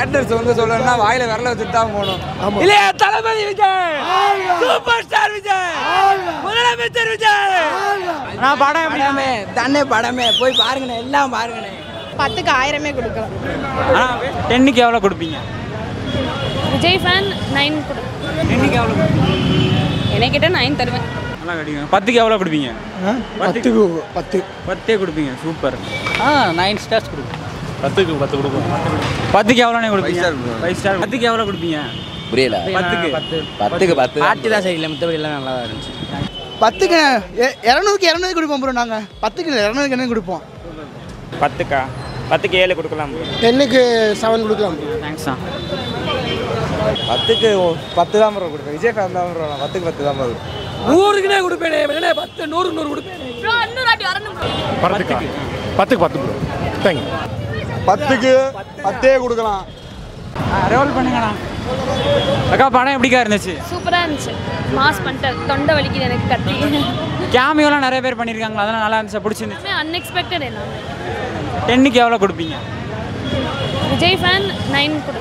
Haters வந்து சொல்லணும்னா வாயில விரல வச்சுட்டு தான் போகணும் இல்லையா தளபதி விஜய் சூப்பர் ஸ்டார் விஜய் முதலமைச்சர் விஜய் நான் படம் படமே தன்னே படமே போய் பாருங்கண்ணே எல்லாம் பாருங்கண்ணே பத்துக்கு ஆயிரமே கொடுக்கலாம் ஆனால் டென்னுக்கு எவ்வளோ கொடுப்பீங்க விஜய் ஃபேன் நைன் கொடு டென்னுக்கு எவ்வளோ கொடுப்பீங்க எனக்கிட்ட நைன் தருவேன் நல்லா கிடைக்கும் பத்துக்கு எவ்வளோ கொடுப்பீங்க பத்துக்கு பத்து பத்தே கொடுப்பீங்க சூப்பர் ஆ நைன் ஸ்டார்ஸ் கொடுக்கும் பத்துக்கு பத்து கொடுக்கும் பத்துக்கு எவ்வளோண்ணே கொடுப்பீங்க Five star bro. Five star பத்துக்கு எவ்வளோ கொடுப்பீங்க புரியல பத்துக்கு பத்துக்கு பத்து பாட்டு தான் சரியில்லை மற்றபடி எல்லாம் நல்லா தான் இருந்துச்சு பத்துக்கு இரநூறுக்கு இரநூறு கொடுப்போம் ப்ரோ நாங்கள் பத்துக்கு இல்லை இரநூறுக்கு என்ன கொடுப்போம் பத்துக்கா பத்துக்கு ஏழு கொடுக்கலாம் டென்னுக்கு செவன் கொடுக்கலாம் தேங்க்ஸ் தான் பத்துக்கு பத்து தான் ப்ரோ கொடுப்பேன் விஜய் ஃபேன் தான் ப்ரோ நான் பத்துக்கு பத்து தான் ப்ரோ நூறுக்குனே கொடுப்பேனே வேணே பத்து நூறு நூறு கொடுப்பேன் பத்துக்கு பத்துக்கு பத்து ப்ரோ தேங்க்யூ பத்துக்கு பத்தே கொடுக்கலாம் ரோல் பண்ணுங்கண்ணா அக்கா படம் எப்படிக்கா இருந்துச்சு சூப்பராக இருந்துச்சு மாஸ் பண்ணிட்டேன் தொண்டை வலிக்குது எனக்கு கத்தி கேமியோலாம் நிறைய பேர் பண்ணியிருக்காங்களா அதெல்லாம் நல்லா இருந்துச்சு பிடிச்சிருந்துச்சு அன்எக்ஸ்பெக்டட் எல்லாமே டென்னுக்கு எவ்வளோ கொடுப்பீங்க விஜய் ஃபேன் நைன் கொடு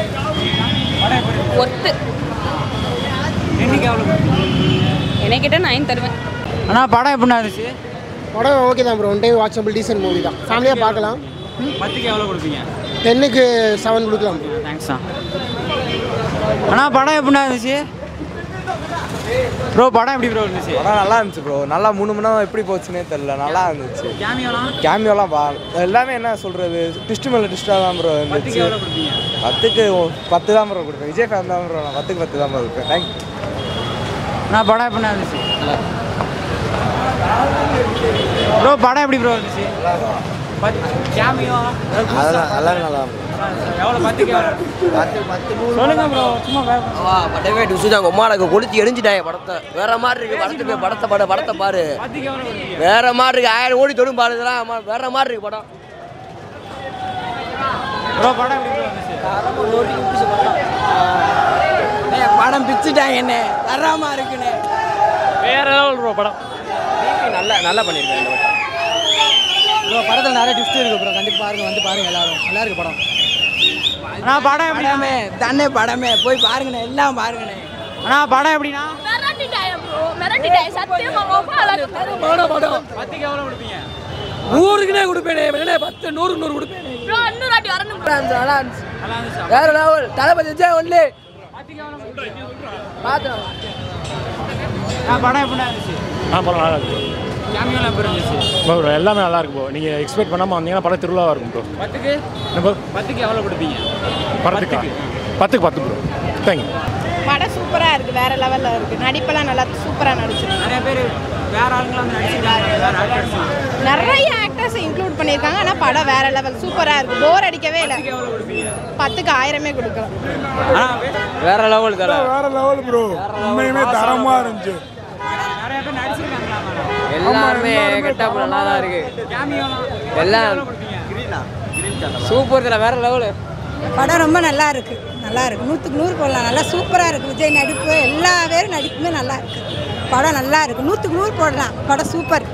ஒத்து டென்னுக்கு எவ்வளோ கொடுப்பீங்க எனக்கிட்ட நைன் தருவேன் அண்ணா படம் எப்படிண்ணா இருந்துச்சு படம் ஓகே தான் bro one time watchable decent movie தான் ஃபேமிலியாக பார்க்கலாம் பத்துக்கு எவ்வளோ கொடுப்பீங்க டென்னுக்கு செவன் கொடுக்கலாம் தேங்க்ஸ் தான் அண்ணா படம் எப்படிண்ணா இருந்துச்சு ப்ரோ படம் எப்படி ப்ரோ இருந்துச்சு படம் நல்லா இருந்துச்சு ப்ரோ நல்லா மூணு மணி நேரம் எப்படி போச்சுன்னே தெரியல நல்லா இருந்துச்சு கேமியோலாம் கேமியோலாம் பா எல்லாமே என்ன சொல்றது ட்விஸ்ட் மேலே ட்விஸ்டாக தான் ப்ரோ பத்துக்கு இருந்துச்சு எவ்வளோ கொடுப்பீங்க பத்துக்கு பத்து தான் ப்ரோ கொடுப்பேன் விஜய் ஃபேன் தான் ப்ரோ நான் பத்துக்கு பத்து தான் ப்ரோ கொடுப்பேன் தேங்க்யூ நான் படம் எப்படிண்ணா இருந்துச்சு ப்ரோ படம் எப்படி ப்ரோ இருந்துச்சு பத் கேமியோ அதெல்லாம் எல்லாமே நல்லா எவ்வளோ பத்துக்கு எவ்வளோ சொல்லுங்க ப்ரோ சும்மா வே- படவே டிசுதான் உமாடக்கு கொளுத்தி எரிஞ்சிட்டாங்க படத்தை வேற மாதிரி இருக்கு படத்துக்கு படத்தை பட படத்தை பாரு பத்துக்கு எவ்வளோ கொடுப்பீங்க வேற மாதிரி இருக்கு ஆயிரம் கோடி தொடும் பாரு இதெல்லாம் ஆமா, வேற மாதிரி இருக்கு படம் ப்ரோ படம் எப்படி ப்ரோ இருந்துச்சு படம் பிச்சுட்டாங்க என்ன தராம இருக்குண்ணே வேற லெவல் ப்ரோ படம் நல்லா நல்லா பண்ணியிருக்காங்க இந்த படம் ப்ரோ படத்தில் நிறைய ட்விஸ்ட் இருக்கு ப்ரோ கண்டிப்பாக பாருங்க வந்து பாருங்க எல்லாரும் நல்லா இருக்கு படம் அண்ணா படம் எப்படி படமே தன்னே படமே போய் பாருங்கண்ணே எல்லாம் பாருங்கண்ணே அண்ணா படம் எப்படிண்ணா படம் படம் பத்துக்கு எவ்வளோ கொடுப்பீங்க நூறுக்குனே கொடுப்பேனே வேணே பத்து நூறு நூறு கொடுப்பேன் நல்லா இருந்துச்சு வேற லெவல் தளபதி விஜய் ஒன்லி அண்ணா படம் எப்படிண்ணா இருந்துச்சு ஆ படம் நல்லா இருக்கு கேமியோலாம் எப்படி இருந்துச்சு ப்ரோ ப்ரோ எல்லாமே நல்லா இருக்கு ப்ரோ நீங்கள் எக்ஸ்பெக்ட் பண்ணாமல் வந்தீங்கன்னா படம் திருவிழாவாக இருக்கும் ப்ரோ பத்துக்கு என்ன ப்ரோ பத்துக்கு எவ்வளோ கொடுப்பீங்க படத்துக்கு பத்துக்கு பத்து ப்ரோ தேங்க்யூ படம் சூப்பராக இருக்குது வேற லெவலில் இருக்குது நடிப்பெல்லாம் நல்லா சூப்பராக நடிச்சிருக்கு நிறைய பேர் வேற ஆளுங்களாம் வந்து நடிச்சிருக்காங்க வேற ஆக்டர்ஸ்லாம் நிறைய ஆக்டர்ஸ் இன்க்ளூட் பண்ணியிருக்காங்க ஆனால் படம் வேற லெவல் சூப்பராக இருக்கு போர் அடிக்கவே இல்லை எவ்வளோ கொடுப்பீங்க பத்துக்கு ஆயிரமே கொடுக்கலாம் அண்ணா வேற லெவல் தல வேற லெவல் ப்ரோ உண்மையுமே தரமாக இருந்துச்சு நிறைய பேர் நடிச்சிருக்காங்களா எல்லாருமே கெட்டப் நல்லா தான் இருக்கு கேமியோலாம் எல்லாம் சூப்பர் தல வேற லெவல் படம் ரொம்ப நல்லா இருக்கு நல்லா இருக்கு நூற்றுக்கு நூறு போடலாம் நல்லா சூப்பராக இருக்கு விஜய் நடிப்பு எல்லா பேரும் நடிப்புமே நல்லா இருக்கு படம் நல்லா இருக்கு நூற்றுக்கு நூறு போடலாம் படம் சூப்பர்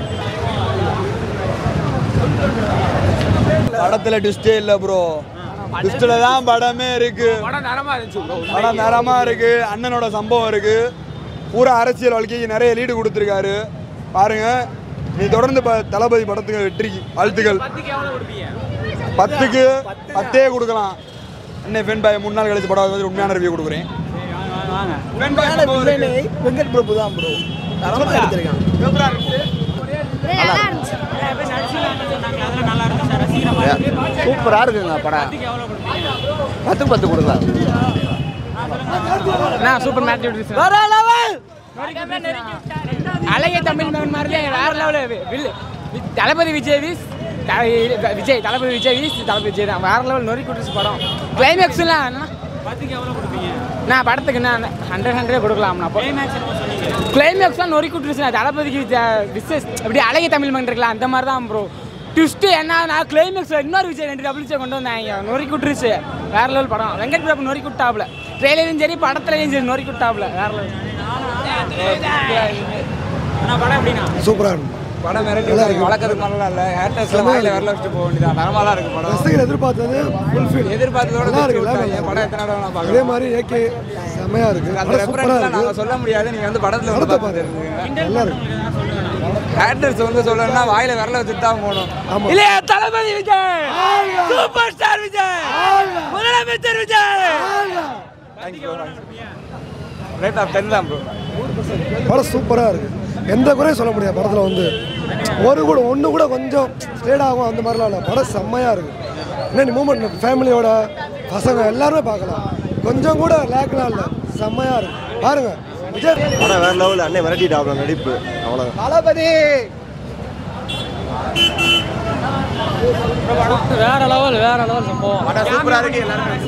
படத்துல ட்விஸ்டே இல்ல ப்ரோ ட்விஸ்ட்ல தான் படமே இருக்கு படம் தரமா இருக்கு அண்ணனோட சம்பவம் இருக்கு பூரா அரசியல் வாழ்க்கைக்கு நிறைய லீடு கொடுத்துருக்காரு பாருங்க நீ தொடர்ந்து ப- தளபதி படத்துக்கு வெற்றிக்கு வாழ்த்துக்கள் பத்துக்கு எவ்வளோ கொடுப்பீங்க பத்துக்கு பத்தே கொடுக்கலாம் அண்ணே ஃபென் பாய் மூணு நாள் கழிச்சு படம் வந்து உண்மையான ரிவ்யூ கொடுக்குறேன் வாங்க வெங்கட் பிரபு தான் ப்ரோ தரமாக எடுத்திருக்கான் நல்லா இருந்துச்சு நிறைய பேர் நடிச்சிருக்காங்கன்னு சொன்னாங்க அதெல்லாம் நல்லா இருந்துச்சு ரசிகரை சூப்பரா இருக்குங்க படம் பத்துக்கு எவ்வளோ கொடுப்பீங்க பத்துக்கு பத்து கொடுக்கலாம் நான் சூப்பர் மேட்ச் வேற லெவல் அழகிய தமிழ் மகன் மாதிரி வேற லெவலில் தளபதி விஜய் வீஸ் விஜய் தளபதி விஜய் வீஸ் தளபதி விஜய் தான் வேற லெவல் நொறி கொடுத்து படம் கிளைமேக்ஸ்லாம் என்ன பத்துக்கு எவ்வளோ கொடுப்பீங்க நான் படத்துக்கு நான் ஹண்ட்ரட் ஹண்ட்ரட் கொடுக்கலாம்ண்ணா கிளைமேக்ஸ்லாம் நொறி கொடுத்துருச்சு தளபதிக்கு விசேஷ் அப்படி அழகிய தமிழ் மகன் இருக்கலாம் அந்த மாதிரி தான் ப்ரோ ட்விஸ்ட்டு என்ன கிளைமேக்ஸில் இன்னொரு விஜய் ரெண்டு டபுள் விஜய் கொண்டு வந்தாங்க நொறி குட்டுருச்சு வேற லெவல் படம் வெங்கட் பிரபு நொறி குட்டாப்ல ட்ரெயிலையும் சரி படத்துலையும் சரி நொறி குட்டாப்ல வேற லெவல் படம் எப்படின்னா சூப்பராக இருக்கும் படம் மிரட்டி வளர்க்கறதுக்கு நல்லா இல்லை ஹேட்டர்ஸ்ல வாயில வரல வச்சுட்டு போக வேண்டியதான் நரமாலாம் இருக்கு படம் ரசிகர் எதிர்பார்த்தது ஃபுல்ஃபில் எதிர்பார்த்ததோட நல்லா திருப்தி இருக்கு விட்டாங்க. என் படம் எத்தனை தடவை நான் அதே பார்க்கலாம் மாதிரி ஏகே செம்மையா இருக்கு அந்த படம் சூப்பரா ரெஃபரன்ஸ் நாங்க இருக்கு சொல்ல முடியாது நீங்க வந்து படத்துல வந்து படத்தை பார்த்து பாரு தெரிஞ்சுக்கங்க நல்லா இருக்கு ஹேட்டர்ஸ் வந்து சொல்லணும்னா வாயில வரல வச்சுட்டு தான் போகணும் ஆமா. இல்லையா தளபதி விஜய் சூப்பர் ஸ்டார் விஜய் முதலமைச்சர் விஜய் ரேட் ஆஃப் டென் தான் ப்ரோ படம் சூப்பரா இருக்கு எந்த குறையும் சொல்ல முடியாது படத்துல வந்து ஒரு கூட ஒன்று கூட கொஞ்சம் ஸ்டேட் ஆகும் அந்த மாதிரிலாம் இல்லை படம் செம்மையா இருக்கு என்ன மூமெண்ட் ஃபேமிலியோட பசங்க எல்லாருமே பார்க்கலாம் கொஞ்சம் கூட லேக்லாம் இல்லை செம்மையா இருக்கு பாருங்க விஜய் படம் வேற லெவல் அண்ணே மிரட்டிட்டாப்ல நடிப்பு அவ்வளோ தளபதி வேற லெவல் வேற லெவல் சம்பவம் படம் சூப்பரா இருக்கு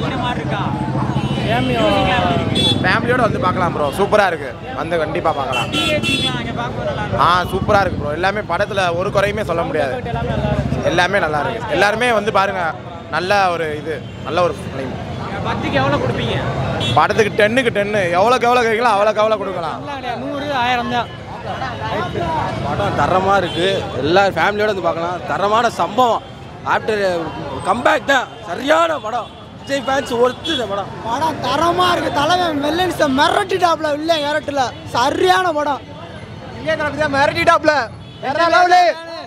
ஃபேமிலியோட வந்து பார்க்கலாம் ப்ரோ சூப்பரா இருக்கு வந்து கண்டிப்பா பார்க்கலாம் ஆ சூப்பரா இருக்கு ப்ரோ எல்லாமே படத்துல ஒரு குறையுமே சொல்ல முடியாது எல்லாமே நல்லா இருக்கு எல்லாருமே வந்து பாருங்க நல்ல ஒரு இது நல்ல ஒரு ஃபிலிம் பத்துக்கு எவ்வளோ கொடுப்பீங்க படத்துக்கு டென்னுக்கு டென்னு எவ்வளோக்கு எவ்வளோ கேட்கலாம் அவ்வளோக்கு எவ்வளோ கொடுக்கலாம் நூறு ஆயிரம் தான் படம் தரமாக இருக்குது எல்லா ஃபேமிலியோட வந்து பார்க்கலாம் தரமான சம்பவம் ஆஃப்டர் கம்பேக் தான் சரியான படம் விஜய் ஃபேன்ஸ் ஒருத்து இந்த படம் படம் தரமா இருக்கு தலைவன் வெள்ளன்ஸை மிரட்டிட்டாப்ல இல்லை மிரட்டல சரியான படம் இங்கே தளபதி தான் மிரட்டிட்டாப்ல வேற லெவலு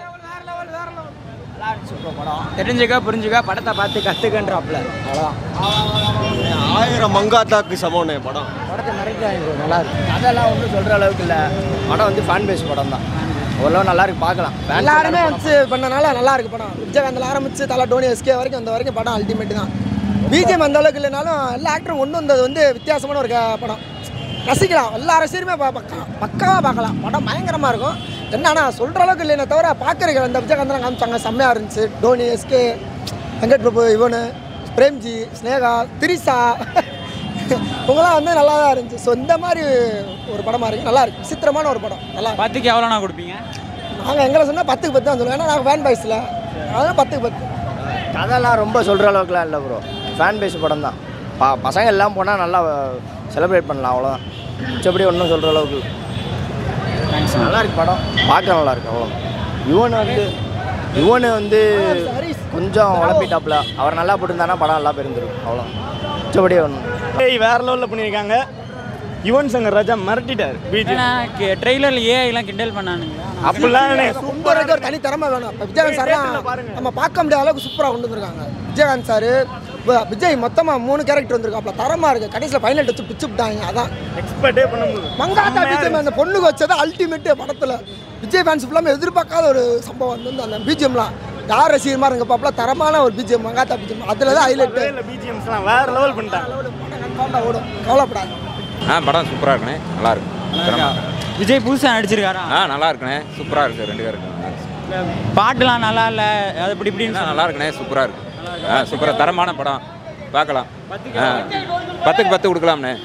தெரிஞ்சுக்க புரிஞ்சுக்க படத்தை பார்த்து கத்துக்கன்றாப்ல அவ்வளோதான் ஆயிரம் மங்காத்தாக்கு சமம்னே படம் படத்தை மிரட்டி நல்லா இருக்கு அதெல்லாம் ஒன்றும் சொல்ற அளவுக்கு இல்லை படம் வந்து ஃபேன் பேஸ் படம் தான் ஓரளவு நல்லா இருக்கு பார்க்கலாம் எல்லாருமே வச்சு பண்ணனால நல்லா இருக்கு படம் விஜயகாந்தில் ஆரம்பிச்சு தலை டோனி எஸ்கே வரைக்கும் அந்த வரைக்கும் படம் அல்டிமேட் தான் பிஜிஎம் அந்த அளவுக்கு இல்லைனாலும் எல்லா ஆக்டரும் கொண்டு வந்தது வந்து வித்தியாசமான ஒரு க- படம் ரசிக்கலாம் எல்லா ரசிகருமே பா- பக்கா பக்காவாக பார்க்கலாம் படம் பயங்கரமாக இருக்கும் என்ன ஆனால் சொல்கிற அளவுக்கு இல்லைனே தவிர பார்க்குறீங்க அந்த விஜயகாந்தெலாம் காமிச்சாங்க செம்மையாக இருந்துச்சு டோனி எஸ்கே வெங்கட் பிரபு இவனு பிரேம்ஜி ஸ்னேகா திரிசா இவங்களாம் வந்து நல்லா தான் இருந்துச்சு ஸோ இந்த மாதிரி ஒரு படமாக இருக்குது நல்லா இருக்கு விசித்திரமான ஒரு படம் நல்லா பத்துக்கு எவ்வளோண்ணா கொடுப்பீங்க நாங்கள் எங்களை சொன்னால் பத்துக்கு பத்து தான் சொல்லுவோம் ஏன்னா நாங்கள் ஃபேன் பாய்ஸில் அதனால் பத்துக்கு பத்து கதைலாம் ரொம்ப சொல்கிற அளவுக்குலாம் இல்லை ப்ரோ ஃபேன் பேஸ் படம் தான் பா பசங்க எல்லாம் போனால் நல்லா செலிப்ரேட் பண்ணலாம் அவ்வளோதான் மிச்சப்படி ஒன்றும் சொல்கிற அளவுக்கு இல்ல. நல்லா இருக்கு படம் பார்க்க நல்லா இருக்கு அவ்வளோ யுவன் வந்து யுவன் வந்து கொஞ்சம் உழப்பிட்டாப்ல அவர் நல்லா போட்டிருந்தானா படம் நல்லா போயிருந்துருக்கும் அவ்வளோ மிச்சப்படி ஒன்றும் ஏய் வேற லெவலில் பண்ணியிருக்காங்க யுவன் சங்கர் ராஜா மிரட்டிட்டார் பிஜி ட்ரெய்லர்ல ஏஐலாம் கிண்டல் பண்ணானுங்க அப்படிலாம் சூப்பர் ஒரு தனி திறமை வேணும் இப்போ விஜயகாந்த் சார்லாம் நம்ம பார்க்க முடியாத அளவுக்கு சூப்பராக கொண்டு வந்திருக்காங்க விஜயகாந்த் சார் விஜய் மொத்தமாக மூணு கேரக்டர் வந்திருக்காப்ல தரமாக இருக்குது கடைசியில் ஃபைனல் வச்சு பிச்சு விட்டாங்க அதான் எக்ஸ்பர்ட்டே பண்ண முடியும் மங்காத்தா பிஜிஎம் அந்த பொண்ணுக்கு வச்சது அல்டிமேட் படத்தில் விஜய் ஃபேன்ஸ் ஃபுல்லாமே எதிர்பார்க்காத ஒரு சம்பவம் வந்து அந்த பிஜிஎம்லாம் யார் ரசிகர் மாதிரி இருக்க பாப்பல தரமான ஒரு பிஜிஎம் மங்காத்தா பிஜிஎம் அதில் தான் ஹைலைட்டு இல்லை பிஜிஎம்ஸ்லாம் வேற லெவல் பண்ணிட்டாங்க ஓடும் கவலைப்படாது ஆ படம் சூப்பராக இருக்குண்ணே நல்லா இருக்கு விஜய் புதுசாக நடிச்சிருக்காரா ஆ நல்லா இருக்குண்ணே சூப்பராக இருக்கு ரெண்டு பேரும் இருக்கு பாட்டுலாம் நல்லா இல்லை அது இப்படி இப்படின்னு நல்லா இருக்குண்ணே சூப்பராக இருக்கு ஆ சூப்பராக தரமான படம் பார்க்கலாம் ஆ பத்துக்கு பத்து கொடுக்கலாம்ண்ணே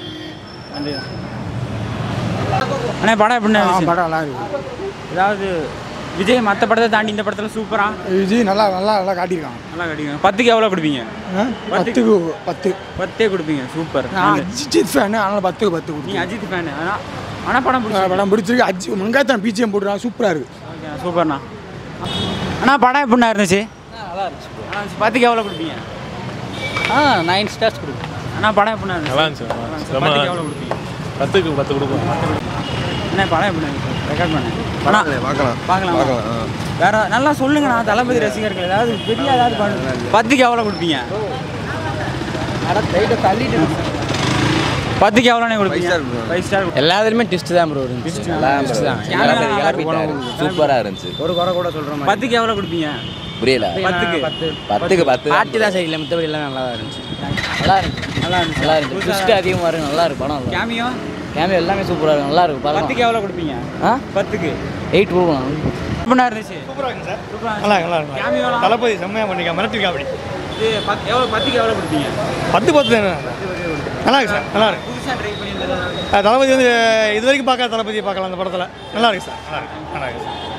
அண்ணே படம் எப்படி படம் நல்லா இருக்கு ஏதாவது விஜய் மற்ற படத்தை தாண்டி இந்த படத்தில் சூப்பரா விஜய் நல்லா நல்லா நல்லா காட்டியிருக்காங்க நல்லா கட்டிங்க பத்துக்கு எவ்வளோ கொடுப்பீங்க பத்துக்கு பத்து பத்தே கொடுப்பீங்க சூப்பர் நான் அஜித் ஃபேனு அதனால் பத்துக்கு பத்து நீ கொடுத்தேன் அஜித் ஃபேனு ஆனால் ஆனால் படம் பிடிச்சி படம் பிடிச்சிருக்கு அஜி மங்காத்தான் பிஜிஎம் போட்டுருக்காங்க சூப்பராக இருக்கு ஓகே சூப்பர்ண்ணா அண்ணா படம் எப்படிண்ணா இருந்துச்சு நல்லா இருந்துச்சு பத்துக்கு எவ்வளோ கொடுப்பீங்க ஆ நைன் ஸ்டார்ஸ் கொடுக்கும் அண்ணா படம் எப்படிண்ணா இருந்துச்சு நல்லா இருந்துச்சு பத்துக்கு எவ்வளோ கொடுப்பீங்க பத்துக்கு பத்து கொடுக்கும் அண்ணா படம் எப்படி இருந்துச்சு ரெக்கார்ட் பண்ணேன் அண்ணா பார்க்கலாம் பார்க்கலாம் வேற நல்லா சொல்லுங்கண்ணா தளபதி ரசிகர்கள் ஏதாவது பெரிய ஏதாவது பண்ணுங்க பத்துக்கு எவ்வளோ கொடுப்பீங்க பத்துக்கு எவ்வளோண்ணே கொடுப்பீங்க ஃபைவ் ஸ்டார் எல்லாத்துலேயுமே டிஸ்ட் தான் ப்ரோ இருந்துச்சு சூப்பராக இருந்துச்சு ஒரு குறை கூட சொல்கிறோம் பத்துக்கு எவ்வளோ கொடுப்பீங்க புரியல பத்துக்கு பத்துக்கு பத்து பாட்டு தான் சரியில்லை மற்றபடி எல்லாம் நல்லா இருந்துச்சு நல்லா இருந்துச்சு நல்லா இருந்துச்சு நல்லா இருந்துச்சு ட்விஸ்ட் அதிகமாக இருக்கு நல்லா இருக்கு படம் கேமியோ கேமரா எல்லாமே சூப்பராக இருக்கு நல்லா இருக்கு படம் பத்துக்கு எவ்வளோ கொடுப்பீங்க ஆ பத்துக்கு எயிட் கொடுக்கலாம் எப்படிண்ணா இருந்துச்சு சூப்பராக இருக்குங்க சார் சூப்பரா நல்லா நல்லா இருக்கு கேமியோலாம் தளபதி செம்மையாக பண்ணிருக்கா மிரட்டிருக்கா அப்படி இது பத்து எவ்வளோ பத்துக்கு எவ்வளோ கொடுப்பீங்க பத்து பத்து தானே நல்லா இருக்கு சார் நல்லா இருக்கு புதுசாக ட்ரை பண்ணியிருந்தது அஹ் தளபதி வந்து இது வரைக்கும் பார்க்காத தளபதியை பார்க்கலாம் அந்த படத்தில் நல்லா இருக்கு சார் நல்லா இருக்கு நல்லா இருக்கு சார்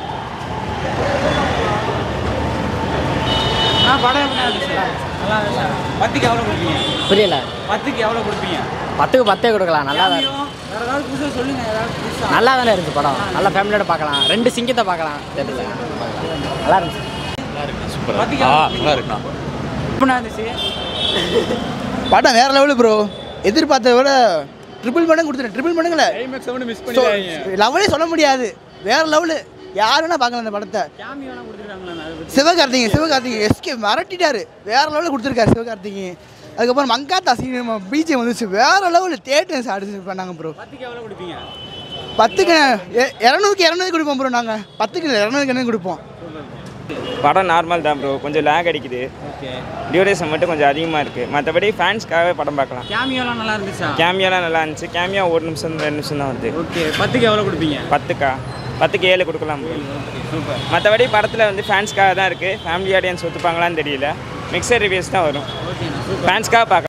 ஆ படம் எப்படி இருந்துச்சு நல்லா இருந்துச்சு பத்துக்கு எவ்வளோ கொடுப்பீங்க புரியல பத்துக்கு எவ்வளோ கொடுப்பீங்க பத்துக்கு பத்தே கொடுக்கலாம் நல்லா தான் கேமியோ வேற ஏதாவது புதுசாக சொல்லுங்க ஏதாவது புதுசாக நல்லா தானே இருக்கு படம் நல்லா ஃபேமிலியோட பார்க்கலாம் ரெண்டு சிங்கத்தை பார்க்கலாம் தேட்டரில் நல்லா இருந்துச்சு நல்லா இருக்குண்ணா எப்படிண்ணா இருந்துச்சு படம் வேற லெவலு ப்ரோ எதிர்பார்த்தத விட ட்ரிபிள் மடங்கு கொடுத்துட்டேன் ட்ரிபிள் மடங்குல மிஸ் லெவலே சொல்ல முடியாது வேற லெவலு யாருன்னா பார்க்கலாம் அந்த படத்தை கேமியோலாம் கொடுத்துருக்காங்களா சிவகார்த்திகேயன் சிவகார்த்திகேயன் எஸ்கே மிரட்டிட்டாரு வேற லெவலில் கொடுத்துருக்காரு சிவகார்த்திகேயன் அதுக்கப்புறம் மங்காத்தா சீன் பிஜிஎம் வந்துச்சு வேற லெவலில் தேட்டர்ஸ் அடிச்சு பண்ணாங்க ப்ரோ பத்துக்கு எவ்வளோ கொடுப்பீங்க பத்துக்கு எ- இரநூறுக்கு இரநூறு கொடுப்போம் ப்ரோ நாங்கள் பத்துக்கு இரநூறுக்கு இரநூறு கொடுப்போம் படம் நார்மல் தான் ப்ரோ கொஞ்சம் லேக் அடிக்குது ஓகே டியூரேஷன் மட்டும் கொஞ்சம் அதிகமாக இருக்குது மற்றபடி ஃபேன்ஸ்க்காகவே படம் பார்க்கலாம் கேமியோலாம் நல்லா இருந்துச்சா கேமியாலாம் நல்லா இருந்துச்சு கேமியா ஒரு நிமிஷம் ரெண்டு நிமிஷம் தான் வருது ஓகே பத்துக்கு எவ்வளோ கொடுப்பீங்க பத்துக்கா பத்துக்கு ஏழு கொடுக்கலாம் ப்ரோ சூப்பர் மற்றபடி படத்தில் வந்து ஃபேன்ஸ்க்காக தான் இருக்குது ஃபேமிலி ஆடியன்ஸ் ஒத்துப்பாங்களான்னு தெரியல மிக்சர் ரிவ்யூஸ் தான் வரும் ஓகேண்ணா சூப்பர் ஃபேன்ஸ்க்காக பார்க்கலாம்